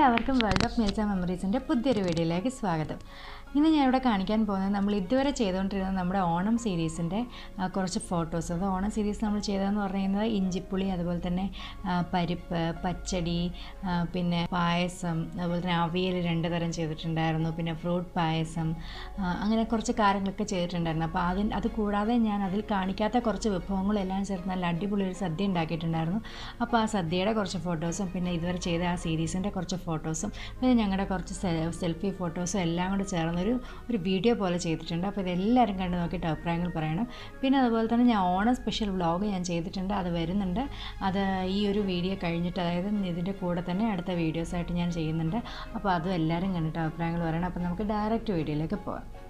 എല്ലാവർക്കും world of മിൽസ മെമ്മറീസിൻ്റെ പുതിയൊരു വീഡിയോയിലേക്ക് സ്വാഗതം ഇന്ന് ഞാൻ ഇവിടെ കാണിക്കാൻ പോകുന്നത് നമ്മൾ ഇതുവരെ ചെയ്തുകൊണ്ടിരുന്ന നമ്മുടെ ഓണം സീരീസിൻ്റെ കുറച്ച് ഫോട്ടോസ് അത് ഓണം സീരീസ് നമ്മൾ ചെയ്തതെന്ന് പറയുന്നത് ഇഞ്ചിപ്പുളി അതുപോലെ തന്നെ ആ, പരിപ്പ് പച്ചടി ആ, പിന്നെ പായസം അതുപോലെ തന്നെ അവിയൽ രണ്ട് തരം ചെയ്തിട്ടുണ്ടായിരുന്നു പിന്നെ ഫ്രൂട്ട് പായസം ആ, അങ്ങനെ കുറച്ച് കാര്യങ്ങളൊക്കെ ചെയ്തിട്ടുണ്ടായിരുന്നു അപ്പോൾ അതിന് അത് കൂടാതെ ഞാൻ അതിൽ കാണിക്കാത്ത കുറച്ച് വിഭവങ്ങളെല്ലാം ചേർത്ത് നല്ല അടിപൊളി ഒരു സദ്യ ഉണ്ടാക്കിയിട്ടുണ്ടായിരുന്നു അപ്പോൾ ആ സദ്യയുടെ കുറച്ച് ഫോട്ടോസും പിന്നെ ഇതുവരെ ചെയ്ത ആ സീരീസിൻ്റെ കുറച്ച് ഫോട്ടോസും പിന്നെ ഞങ്ങളുടെ കുറച്ച് സെൽഫി ഫോട്ടോസും എല്ലാം കൂടെ ചേർന്നൊരു ഒരു വീഡിയോ പോലെ ചെയ്തിട്ടുണ്ട് അപ്പോൾ ഇതെല്ലാവരും കണ്ട് നോക്കിയിട്ട് അഭിപ്രായങ്ങൾ പറയണം പിന്നെ അതുപോലെ തന്നെ ഞാൻ ഓണം സ്പെഷ്യൽ വ്ളോഗ് ഞാൻ ചെയ്തിട്ടുണ്ട് അത് വരുന്നുണ്ട് അത് ഈ ഒരു വീഡിയോ കഴിഞ്ഞിട്ട് അതായത് ഇതിൻ്റെ കൂടെ തന്നെ അടുത്ത വീഡിയോസായിട്ട് ഞാൻ ചെയ്യുന്നുണ്ട് അപ്പോൾ അതും എല്ലാവരും കണ്ടിട്ട് അഭിപ്രായങ്ങൾ പറയണം അപ്പോൾ നമുക്ക് ഡയറക്റ്റ് വീഡിയോയിലേക്ക് പോകാം